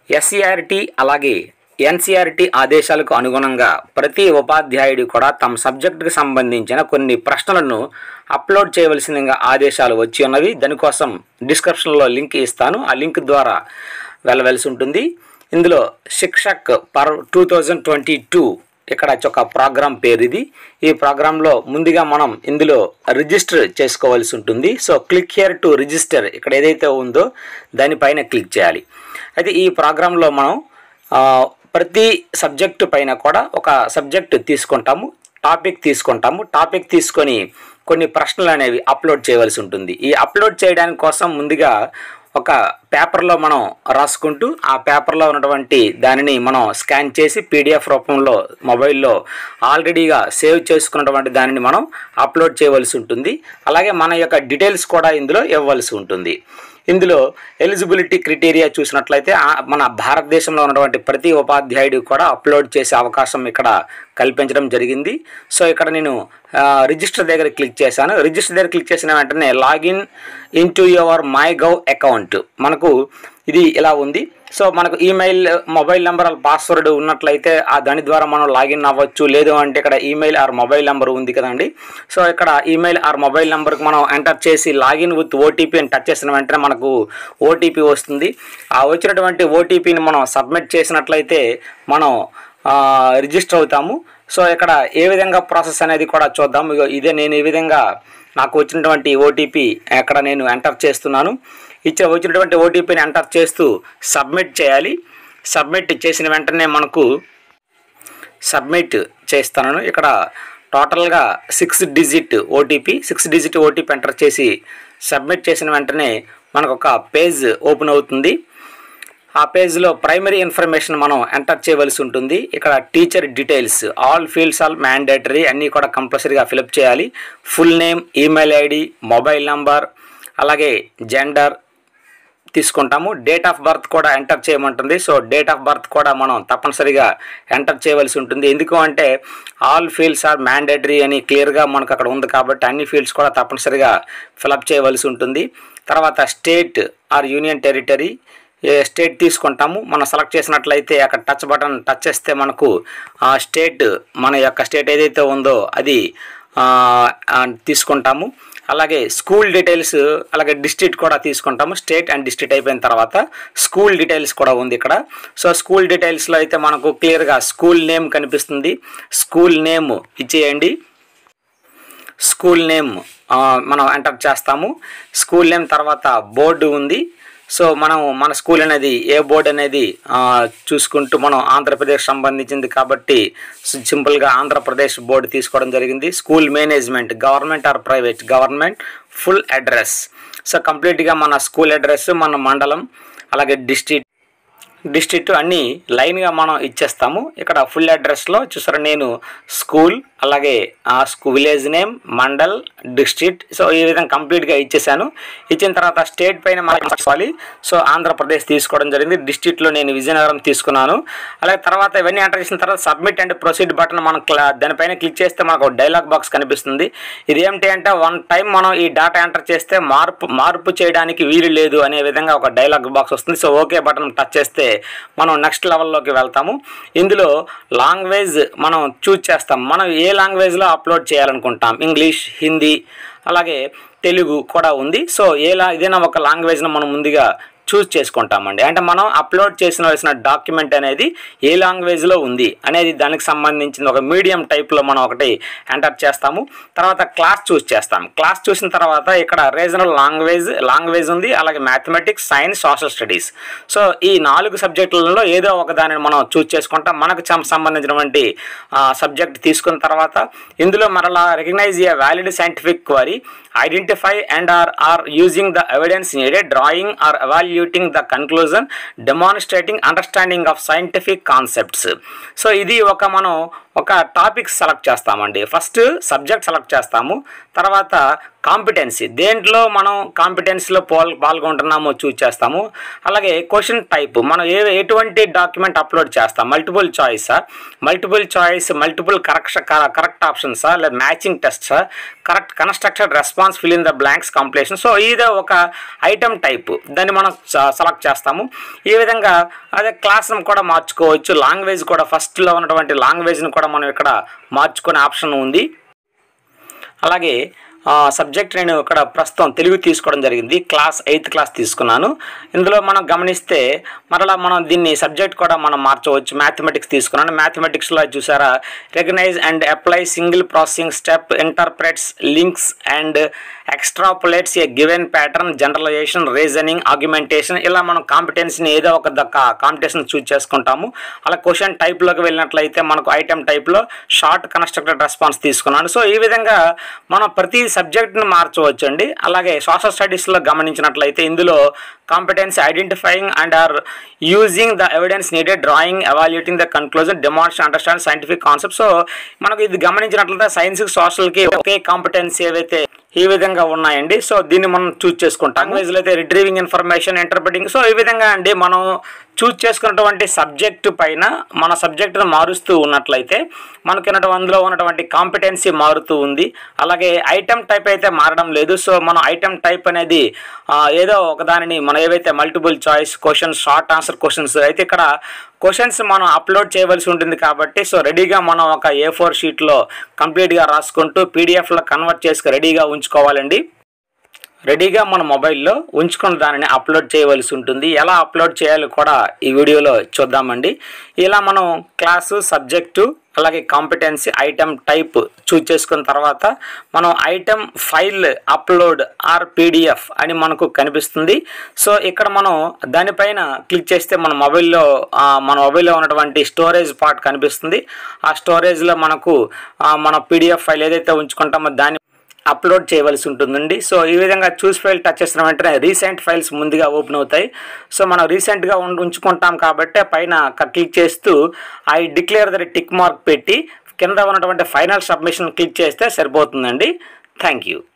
SCERT అలాగే NCERT ఆదేశాలకు అనుగుణంగా ప్రతి ఉపాధ్యాయుడు కూడా తమ సబ్జెక్టుకు సంబంధించిన కొన్ని ప్రశ్నలను అప్లోడ్ చేయవలసిందిగా ఆదేశాలు వచ్చి ఉన్నవి దానికోసం డిస్క్రిప్షన్లో లింక్ ఇస్తాను ఆ లింక్ ద్వారా వెళ్ళవలసి ఉంటుంది ఇందులో Shikshak Parv two thousand twenty two ఇక్కడ ఒక ప్రోగ్రామ్ పేరు ఇది ఈ ప్రోగ్రాంలో ముందుగా మనం ఇందులో రిజిస్టర్ చేసుకోవాల్సి ఉంటుంది so click here to register ఇక్కడ ఏదైతే ఉందో దానిపైన క్లిక్ చేయాలి అయితే ఈ ప్రోగ్రాంలో మనం ఆ, ప్రతి సబ్జెక్టు పైన కూడా ఒక సబ్జెక్ట్ తీసుకుంటాము టాపిక్ తీసుకుంటాము టాపిక్ తీసుకొని కొన్ని ప్రశ్నలు అనేవి అప్లోడ్ చేయవలసి ఉంటుంది ఈ అప్లోడ్ చేయడానికి కోసం ముందుగా ఒక పేపర్లో మనం రాసుకుంటూ ఆ పేపర్లో ఉన్నటువంటి దానిని మనం స్కాన్ చేసి పీడిఎఫ్ రూపంలో మొబైల్లో ఆల్రెడీగా సేవ్ చేసుకున్నటువంటి దానిని మనం అప్లోడ్ చేయవలసి ఉంటుంది అలాగే మన యొక్క డీటెయిల్స్ కూడా ఇందులో ఇవ్వవలసి ఉంటుంది ఇందులో ఎలిజిబిలిటీ క్రైటీరియా చూసినట్లయితే ఆ- మన భారతదేశంలో ఉన్నటువంటి ప్రతి ఉపాధ్యాయుడు కూడా అప్లోడ్ చేసే అవకాశం ఇక్కడ కల్పించడం జరిగింది సో ఇక్కడ నేను ఆ, రిజిస్టర్ దగ్గర క్లిక్ చేశాను రిజిస్టర్ దగ్గర క్లిక్ చేసిన వెంటనే login in to your MyGov account మనకు ఇది ఇలా ఉంది సో మనకు ఈమెయిల్ మొబైల్ నెంబర్ పాస్వర్డ్ ఉన్నట్లయితే ఆ దాని ద్వారా మనం లాగిన్ అవ్వచ్చు లేదు అంటే ఇక్కడ ఈమెయిల్ ఆర్ మొబైల్ నెంబర్ ఉంది కదండి సో ఇక్కడ ఈమెయిల్ ఆర్ మొబైల్ నెంబర్కి మనం ఎంటర్ చేసి లాగిన్ విత్ ఓటీపీ అని టచ్ చేసిన వెంటనే మనకు ఓటీపీ వస్తుంది ఆ వచ్చినటువంటి ఓటీపీని మనం సబ్మిట్ చేసినట్లయితే మనం ఆ, రిజిస్టర్ అవుతాము సో ఇక్కడ ఏ విధంగా ప్రాసెస్ అనేది కూడా చూద్దాం ఇగో ఇదే నేను ఈ విధంగా నాకు వచ్చినటువంటి ఓటీపీ ఇక్కడ నేను ఎంటర్ చేస్తున్నాను ఇచ్చే వచ్చినటువంటి ఓటీపీని ఎంటర్ చేస్తూ సబ్మిట్ చేయాలి సబ్మిట్ చేసిన వెంటనే మనకు సబ్మిట్ చేస్తాను ఇక్కడ టోటల్గా six digit OTP six digit OTP enter చేసి సబ్మిట్ చేసిన వెంటనే మనకు ఒక పేజ్ ఓపెన్ అవుతుంది ఆ పేజ్లో ప్రైమరీ ఇన్ఫర్మేషన్ మనం ఎంటర్ చేయవలసి ఉంటుంది ఇక్కడ teacher details all fields all mandatory అన్నీ కూడా కంపల్సరీగా ఫిలప్ చేయాలి full name email ID mobile number అలాగే జెండర్ తీసుకుంటాము డేట్ ఆఫ్ బర్త్ కూడా ఎంటర్ చేయమంటుంది సో డేట్ ఆఫ్ బర్త్ కూడా మనం తప్పనిసరిగా ఎంటర్ చేయవలసి ఉంటుంది ఎందుకు అంటే ఆల్ ఫీల్డ్స్ ఆర్ మ్యాండేటరీ అని క్లియర్గా మనకు అక్కడ ఉంది కాబట్టి అన్ని ఫీల్డ్స్ కూడా తప్పనిసరిగా ఫిలప్ చేయవలసి ఉంటుంది తర్వాత స్టేట్ ఆర్ యూనియన్ టెరిటరీ ఏ స్టేట్ తీసుకుంటాము మనం సెలెక్ట్ చేసినట్లయితే అక్కడ టచ్ బటన్ టచ్ చేస్తే మనకు ఆ స్టేట్ మన యొక్క స్టేట్ ఏదైతే ఉందో అది ఆ, ఆ, తీసుకుంటాము అలాగే స్కూల్ డీటెయిల్స్ అలాగే డిస్ట్రిక్ట్ కూడా తీసుకుంటాము స్టేట్ అండ్ డిస్ట్రిక్ట్ అయిపోయిన తర్వాత స్కూల్ డీటెయిల్స్ కూడా ఉంది ఇక్కడ సో స్కూల్ డీటెయిల్స్లో అయితే మనకు క్లియర్గా స్కూల్ నేమ్ కనిపిస్తుంది స్కూల్ నేమ్ ఇచ్చేయండి స్కూల్ నేమ్ ఆ, మనం ఎంటర్ చేస్తాము స్కూల్ నేమ్ తర్వాత బోర్డు ఉంది సో మనం మన స్కూల్ అనేది ఏ బోర్డు అనేది ఆ, చూసుకుంటూ మనం ఆంధ్రప్రదేశ్ సంబంధించింది కాబట్టి సి- సింపుల్గా ఆంధ్రప్రదేశ్ బోర్డు తీసుకోవడం జరిగింది school management government or private government full address so కంప్లీట్గా మన స్కూల్ అడ్రస్ మన మండలం అలాగే డిస్ట్రిక్ట్ డిస్ట్రిక్ట్ అన్నీ లైన్గా మనం ఇచ్చేస్తాము ఇక్కడ ఫుల్ అడ్రస్లో చూసారా నేను స్కూల్ అలాగే ఆ స్కూ village name mandal district so ఈ విధంగా కంప్లీట్గా ఇచ్చేసాను ఇచ్చిన తర్వాత స్టేట్ పైన మనం తీసుకోవాలి సో ఆంధ్రప్రదేశ్ తీసుకోవడం జరిగింది డిస్ట్రిక్ట్లో నేను విజయనగరం తీసుకున్నాను అలాగే తర్వాత ఇవన్నీ ఎంటర్ చేసిన తర్వాత సబ్మిట్ అండ్ ప్రొసీడ్ బటన్ మనం క్లా- దానిపైన క్లిక్ చేస్తే మనకు డైలాగ్ బాక్స్ కనిపిస్తుంది ఇది ఏమిటి అంటే వన్ టైం మనం ఈ డేటా ఎంటర్ చేస్తే మార్పు మార్పు చేయడానికి వీలు లేదు అనే విధంగా ఒక డైలాగ్ బాక్స్ వస్తుంది సో ఓకే బటన్ టచ్ చేస్తే మనం నెక్స్ట్ లెవెల్లోకి వెళ్తాము ఇందులో లాంగ్వేజ్ మనం చూజ్ చేస్తాం మనం ఏ లాంగ్వేజ్లో అప్లోడ్ చేయాలనుకుంటాం ఇంగ్లీష్ హిందీ అలాగే తెలుగు కూడా ఉంది సో ఏ లా ఏదైనా ఒక లాంగ్వేజ్ను మనం ముందుగా చూస్ చేసుకుంటామండి అంటే మనం అప్లోడ్ చేసిన డాక్యుమెంట్ అనేది ఏ లాంగ్వేజ్లో ఉంది అనేది దానికి సంబంధించిన ఒక మీడియం టైప్లో మనం ఒకటి ఎంటర్ చేస్తాము తర్వాత క్లాస్ చూస్ చేస్తాం క్లాస్ చూసిన తర్వాత ఇక్కడ రీజనల్ లాంగ్వేజ్ లాంగ్వేజ్ ఉంది అలాగే mathematics science social studies so ఈ నాలుగు సబ్జెక్టులలో ఏదో ఒక దానిని మనం చూస్ చేసుకుంటాం మనకు సం- సంబంధించినటువంటి సబ్జెక్ట్ తీసుకున్న తర్వాత ఇందులో మరలా recognise a valid scientific query identify and or or using the evidence needed drawing or evaluating the conclusion demonstrating understanding of scientific concepts so ఇది ఒక మనం ఒక టాపిక్ సెలెక్ట్ చేస్తామండి ఫస్ట్ సబ్జెక్ట్ సెలెక్ట్ చేస్తాము తర్వాత కాంపిటెన్సీ దేంట్లో మనం కాంపిటెన్సీలో పాల్ పాల్గొంటున్నామో చూస్ చేస్తాము అలాగే క్వశ్చన్ టైప్ మనం ఏ ఎటువంటి డాక్యుమెంట్ అప్లోడ్ చేస్తాం మల్టిపుల్ చాయిసా multiple choice multiple correction correct ఆప్షన్సా లేదా మ్యాచింగ్ టెస్ట్సా correct constructed response fill in the blanks completion so ఇదే ఒక ఐటమ్ టైప్ దాన్ని మనం సెలెక్ట్ చేస్తాము ఈ విధంగా అదే క్లాస్ కూడా మార్చుకోవచ్చు లాంగ్వేజ్ కూడా ఫస్ట్లో ఉన్నటువంటి లాంగ్వేజ్ని కూడా మనం ఇక్కడ మార్చుకునే ఆప్షన్ ఉంది అలాగే సబ్జెక్ట్ నేను ఇక్కడ ప్రస్తుతం తెలుగు తీసుకోవడం జరిగింది క్లాస్ ఎయిత్ క్లాస్ తీసుకున్నాను ఇందులో మనం గమనిస్తే మరలా మనం దీన్ని సబ్జెక్ట్ కూడా మనం మార్చవచ్చు మ్యాథమెటిక్స్ తీసుకున్నాను మ్యాథమెటిక్స్లో చూసారా recognise and apply single processing step interprets links and extrapolates a given pattern generalisation reasoning argumentation ఇలా మనం కాంపిటెన్స్ని ఏదో ఒక దక్క కాంపిటీషన్ చూస్ చేసుకుంటాము అలా క్వశ్చన్ టైప్లోకి వెళ్ళినట్లయితే మనకు ఐటమ్ టైప్లో షార్ట్ కన్స్ట్రక్టెడ్ రెస్పాన్స్ తీసుకున్నాను సో ఈ విధంగా మనం ప్రతి సబ్జెక్ట్ని మార్చవచ్చు అండి అలాగే సోషల్ స్టడీస్లో గమనించినట్లయితే ఇందులో competence identifying and or using the evidence needed drawing evaluating the conclusion demonstrate understand scientific concept so మనకు ఇది గమనించినట్లయితే సైన్స్కి సోషల్కి ఒకే కాంపిటెన్స్ ఏవైతే ఈ విధంగా ఉన్నాయండి సో దీన్ని మనం చూస్ చేసుకుంటాం లాంగ్వేజ్లో అయితే రిట్రీవింగ్ ఇన్ఫర్మేషన్ ఇంటర్ప్రిటింగ్ సో ఈ విధంగా అండి మనం చూస్ చేసుకున్నటువంటి సబ్జెక్టు పైన మన సబ్జెక్టును మారుస్తూ ఉన్నట్లయితే మనకి అందులో ఉన్నటువంటి కాంపిటెన్సీ మారుతూ ఉంది అలాగే ఐటమ్ టైప్ అయితే మారడం లేదు సో మనం ఐటమ్ టైప్ అనేది ఏదో ఒక దానిని మనం ఏవైతే multiple choice questions short answer questions అయితే ఇక్కడ క్వశ్చన్స్ మనం అప్లోడ్ చేయవలసి ఉంటుంది కాబట్టి సో రెడీగా మనం ఒక ఏ ఫోర్ షీట్లో కంప్లీట్గా రాసుకుంటూ పీడిఎఫ్లో కన్వర్ట్ చేసుకు రెడీగా ఉంచుకోవాలండి రెడీగా మన మొబైల్లో ఉంచుకున్న దానిని అప్లోడ్ చేయవలసి ఉంటుంది ఎలా అప్లోడ్ చేయాలో కూడా ఈ వీడియోలో చూద్దామండి ఇలా మనం క్లాసు సబ్జెక్టు అలాగే కాంపిటెన్సీ ఐటమ్ టైప్ చూజ్ చేసుకున్న తర్వాత మనం item file upload or PDF అని మనకు కనిపిస్తుంది సో ఇక్కడ మనం దానిపైన క్లిక్ చేస్తే మన మొబైల్లో మన మొబైల్లో ఉన్నటువంటి స్టోరేజ్ పార్ట్ కనిపిస్తుంది ఆ స్టోరేజ్లో మనకు మన పీడిఎఫ్ ఫైల్ ఏదైతే ఉంచుకుంటామో దాన్ని అప్లోడ్ చేయవలసి ఉంటుందండి సో ఈ విధంగా చూస్ ఫైల్ టచ్ చేసిన వెంటనే రీసెంట్ ఫైల్స్ ముందుగా ఓపెన్ అవుతాయి సో మనం రీసెంట్గా ఉంచుకుంటాం కాబట్టి పైన క్లిక్ చేస్తూ I declare the tick mark పెట్టి కింద ఉన్నటువంటి ఫైనల్ సబ్మిషన్ క్లిక్ చేస్తే సరిపోతుందండి థ్యాంక్ యూ